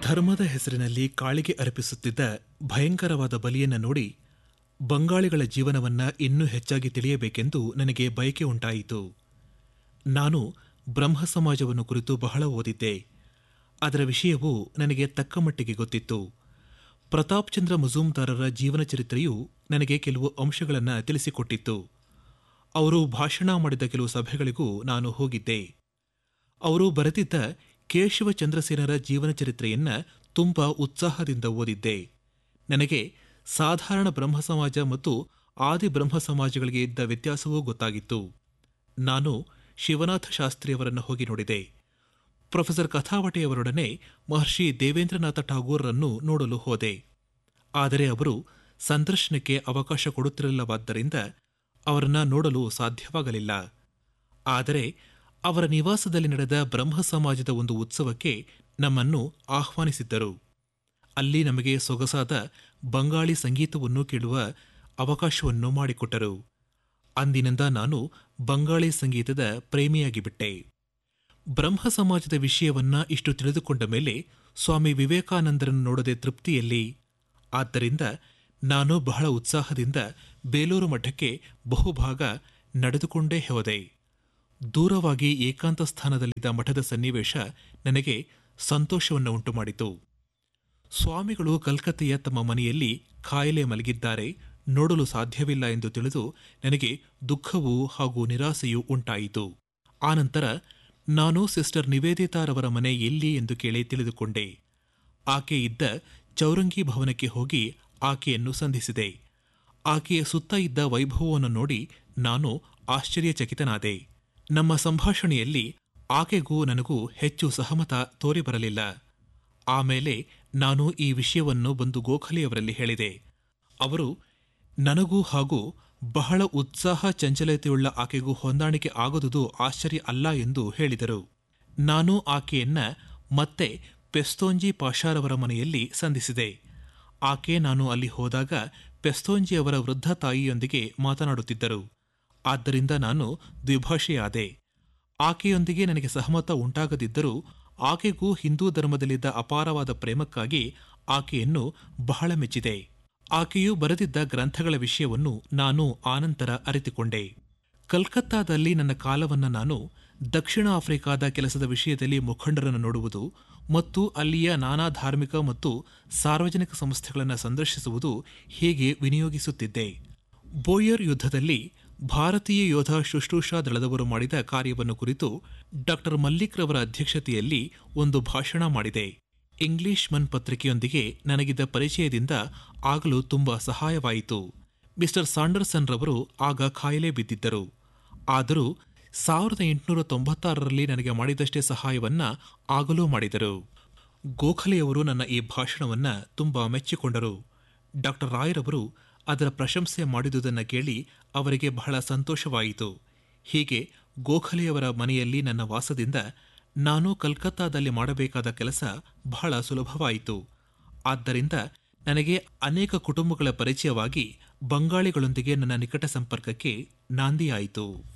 ಧರ್ಮದ ಹೆಸರಿನಲ್ಲಿ ಕಾಳಿಗೆ ಅರ್ಪಿಸುತ್ತಿದ್ದ ಭಯಂಕರವಾದ ಬಲಿಯನ್ನು ನೋಡಿ ಬಂಗಾಳಿಗಳ ಜೀವನವನ್ನ ಇನ್ನೂ ಹೆಚ್ಚಾಗಿ ತಿಳಿಯಬೇಕೆಂದು ನನಗೆ ಬಯಕೆ ಉಂಟಾಯಿತು ನಾನು ಬ್ರಹ್ಮ ಸಮಾಜವನ್ನು ಕುರಿತು ಬಹಳ ಓದಿದ್ದೆ ಅದರ ವಿಷಯವು ನನಗೆ ತಕ್ಕ ಮಟ್ಟಿಗೆ ಗೊತ್ತಿತ್ತು ಪ್ರತಾಪ್ ಚಂದ್ರ ಮಜೂಮ್ದಾರರ ಜೀವನ ಚರಿತ್ರೆಯು ನನಗೆ ಕೆಲವು ಅಂಶಗಳನ್ನು ತಿಳಿಸಿಕೊಟ್ಟಿತ್ತು ಅವರು ಭಾಷಣ ಮಾಡಿದ ಕೆಲವು ಸಭೆಗಳಿಗೂ ನಾನು ಹೋಗಿದ್ದೆ ಅವರು ಬರೆದಿದ್ದ ಕೇಶವ ಚಂದ್ರಸೇನರ ಜೀವನ ಚರಿತ್ರೆಯನ್ನ ತುಂಬಾ ಉತ್ಸಾಹದಿಂದ ಓದಿದ್ದೆ ನನಗೆ ಸಾಧಾರಣ ಬ್ರಹ್ಮ ಸಮಾಜ ಮತ್ತು ಆದಿ ಬ್ರಹ್ಮ ಸಮಾಜಗಳಿಗೆ ಇದ್ದ ವ್ಯತ್ಯಾಸವೂ ಗೊತ್ತಾಗಿತ್ತು ನಾನು ಶಿವನಾಥ ಶಾಸ್ತ್ರಿಯವರನ್ನು ಹೋಗಿ ನೋಡಿದೆ ಪ್ರೊಫೆಸರ್ ಕಥಾವಟೆಯವರೊಡನೆ ಮಹರ್ಷಿ ದೇವೇಂದ್ರನಾಥ ಠಾಗೂರ್ರನ್ನು ನೋಡಲು ಹೋದೆ ಆದರೆ ಅವರು ಸಂದರ್ಶನಕ್ಕೆ ಅವಕಾಶ ಕೊಡುತ್ತಿರಲಿಲ್ಲವಾದ್ದರಿಂದ ಅವರನ್ನ ನೋಡಲು ಸಾಧ್ಯವಾಗಲಿಲ್ಲ ಆದರೆ ಅವರ ನಿವಾಸದಲ್ಲಿ ನಡೆದ ಬ್ರಹ್ಮ ಸಮಾಜದ ಒಂದು ಉತ್ಸವಕ್ಕೆ ನಮ್ಮನ್ನು ಆಹ್ವಾನಿಸಿದ್ದರು ಅಲ್ಲಿ ನಮಗೆ ಸೊಗಸಾದ ಬಂಗಾಳಿ ಸಂಗೀತವನ್ನು ಕೇಳುವ ಅವಕಾಶವನ್ನು ಮಾಡಿಕೊಟ್ಟರು ಅಂದಿನಿಂದ ನಾನು ಬಂಗಾಳಿ ಸಂಗೀತದ ಪ್ರೇಮಿಯಾಗಿಬಿಟ್ಟೆ ಬ್ರಹ್ಮ ಸಮಾಜದ ವಿಷಯವನ್ನ ಇಷ್ಟು ತಿಳಿದುಕೊಂಡ ಮೇಲೆ ಸ್ವಾಮಿ ವಿವೇಕಾನಂದರನ್ನು ನೋಡದೆ ತೃಪ್ತಿಯಲ್ಲಿ ಆದ್ದರಿಂದ ನಾನು ಬಹಳ ಉತ್ಸಾಹದಿಂದ ಬೇಲೂರು ಮಠಕ್ಕೆ ಬಹುಭಾಗ ನಡೆದುಕೊಂಡೇ ಹೋದೆ ದೂರವಾಗಿ ಏಕಾಂತ ಸ್ಥಾನದಲ್ಲಿದ್ದ ಮಠದ ಸನ್ನಿವೇಶ ನನಗೆ ಸಂತೋಷವನ್ನು ಉಂಟುಮಾಡಿತು ಸ್ವಾಮಿಗಳು ಕಲ್ಕತ್ತೆಯ ತಮ್ಮ ಮನೆಯಲ್ಲಿ ಕಾಯಿಲೆ ಮಲಗಿದ್ದಾರೆ ನೋಡಲು ಸಾಧ್ಯವಿಲ್ಲ ಎಂದು ತಿಳಿದು ನನಗೆ ದುಃಖವೂ ಹಾಗೂ ನಿರಾಸೆಯೂ ಉಂಟಾಯಿತು ಆನಂತರ ನಾನು ಸಿಸ್ಟರ್ ನಿವೇದಿತಾರವರ ಮನೆ ಎಲ್ಲಿ ಎಂದು ಕೇಳಿ ತಿಳಿದುಕೊಂಡೆ ಆಕೆ ಇದ್ದ ಚೌರಂಗಿ ಭವನಕ್ಕೆ ಹೋಗಿ ಆಕೆಯನ್ನು ಸಂಧಿಸಿದೆ ಆಕೆಯ ಸುತ್ತ ಇದ್ದ ವೈಭವವನ್ನು ನೋಡಿ ನಾನು ಆಶ್ಚರ್ಯಚಕಿತನಾದೆ ನಮ್ಮ ಸಂಭಾಷಣೆಯಲ್ಲಿ ಆಕೆಗೂ ನನಗೂ ಹೆಚ್ಚು ಸಹಮತ ತೋರಿಬರಲಿಲ್ಲ ಆಮೇಲೆ ನಾನು ಈ ವಿಷಯವನ್ನು ಬಂದು ಗೋಖಲೆಯವರಲ್ಲಿ ಹೇಳಿದೆ ಅವರು ನನಗೂ ಹಾಗೂ ಬಹಳ ಉತ್ಸಾಹ ಚಂಚಲತೆಯುಳ್ಳ ಆಕೆಗೂ ಹೊಂದಾಣಿಕೆ ಆಗುವುದು ಆಶ್ಚರ್ಯ ಅಲ್ಲ ಎಂದು ಹೇಳಿದರು ನಾನು ಆಕೆಯನ್ನ ಮತ್ತೆ ಪೆಸ್ತೋಂಜಿ ಪಾಷಾರವರ ಮನೆಯಲ್ಲಿ ಸಂಧಿಸಿದೆ ಆಕೆ ನಾನು ಅಲ್ಲಿ ಹೋದಾಗ ಪೆಸ್ತೋಂಜಿ ಅವರ ವೃದ್ಧ ತಾಯಿಯೊಂದಿಗೆ ಮಾತನಾಡುತ್ತಿದ್ದರು ಆದ್ದರಿಂದ ನಾನು ದ್ವಿಭಾಷೆಯಾದೆ ಆಕೆಯೊಂದಿಗೆ ನನಗೆ ಸಹಮತ ಉಂಟಾಗದಿದ್ದರೂ ಆಕೆಗೂ ಹಿಂದೂ ಧರ್ಮದಲ್ಲಿದ್ದ ಅಪಾರವಾದ ಪ್ರೇಮಕ್ಕಾಗಿ ಆಕೆಯನ್ನು ಬಹಳ ಮೆಚ್ಚಿದೆ ಆಕೆಯು ಬರೆದಿದ್ದ ಗ್ರಂಥಗಳ ವಿಷಯವನ್ನು ನಾನು ಆನಂತರ ಅರಿತುಕೊಂಡೆ ಕಲ್ಕತ್ತಾದಲ್ಲಿ ನನ್ನ ಕಾಲವನ್ನು ನಾನು ದಕ್ಷಿಣ ಆಫ್ರಿಕಾದ ಕೆಲಸದ ವಿಷಯದಲ್ಲಿ ಮುಖಂಡರನ್ನು ನೋಡುವುದು ಮತ್ತು ಅಲ್ಲಿಯ ನಾನಾ ಧಾರ್ಮಿಕ ಮತ್ತು ಸಾರ್ವಜನಿಕ ಸಂಸ್ಥೆಗಳನ್ನು ಸಂದರ್ಶಿಸುವುದು ಹೀಗೆ ವಿನಿಯೋಗಿಸುತ್ತಿದ್ದೆ ಬೋಯರ್ ಯುದ್ಧದಲ್ಲಿ ಭಾರತೀಯ ಯೋಧ ಶುಶ್ರೂಷಾ ದಳದವರು ಮಾಡಿದ ಕಾರ್ಯವನ್ನು ಕುರಿತು ಡಾಕ್ಟರ್ ಮಲ್ಲಿಕ್ ರವರ ಅಧ್ಯಕ್ಷತೆಯಲ್ಲಿ ಒಂದು ಭಾಷಣ ಮಾಡಿದೆ ಇಂಗ್ಲಿಷ್ ಮನ್ ಪತ್ರಿಕೆಯೊಂದಿಗೆ ನನಗಿದ್ದ ಪರಿಚಯದಿಂದ ಆಗಲು ತುಂಬಾ ಸಹಾಯವಾಯಿತು ಮಿಸ್ಟರ್ ಸಾಂಡರ್ಸನ್ ರವರು ಆಗ ಕಾಯಿಲೆ ಬಿದ್ದಿದ್ದರು ಆದರೂ ಸಾವಿರದ ಎಂಟುನೂರ ತೊಂಬತ್ತಾರರಲ್ಲಿ ನನಗೆ ಮಾಡಿದಷ್ಟೇ ಸಹಾಯವನ್ನ ಆಗಲೂ ಮಾಡಿದರು ಗೋಖಲೆಯವರು ನನ್ನ ಈ ಭಾಷಣವನ್ನ ತುಂಬಾ ಮೆಚ್ಚಿಕೊಂಡರು ಡಾಕ್ಟರ್ ರಾಯ್ರವರು ಅದರ ಪ್ರಶಂಸೆ ಮಾಡಿದುದನ್ನು ಕೇಳಿ ಅವರಿಗೆ ಬಹಳ ಸಂತೋಷವಾಯಿತು ಹೀಗೆ ಗೋಖಲೆಯವರ ಮನೆಯಲ್ಲಿ ನನ್ನ ವಾಸದಿಂದ ನಾನು ಕಲ್ಕತ್ತಾದಲ್ಲಿ ಮಾಡಬೇಕಾದ ಕೆಲಸ ಬಹಳ ಸುಲಭವಾಯಿತು ಆದ್ದರಿಂದ ನನಗೆ ಅನೇಕ ಕುಟುಂಬಗಳ ಪರಿಚಯವಾಗಿ ಬಂಗಾಳಿಗಳೊಂದಿಗೆ ನನ್ನ ನಿಕಟ ಸಂಪರ್ಕಕ್ಕೆ ನಾಂದಿಯಾಯಿತು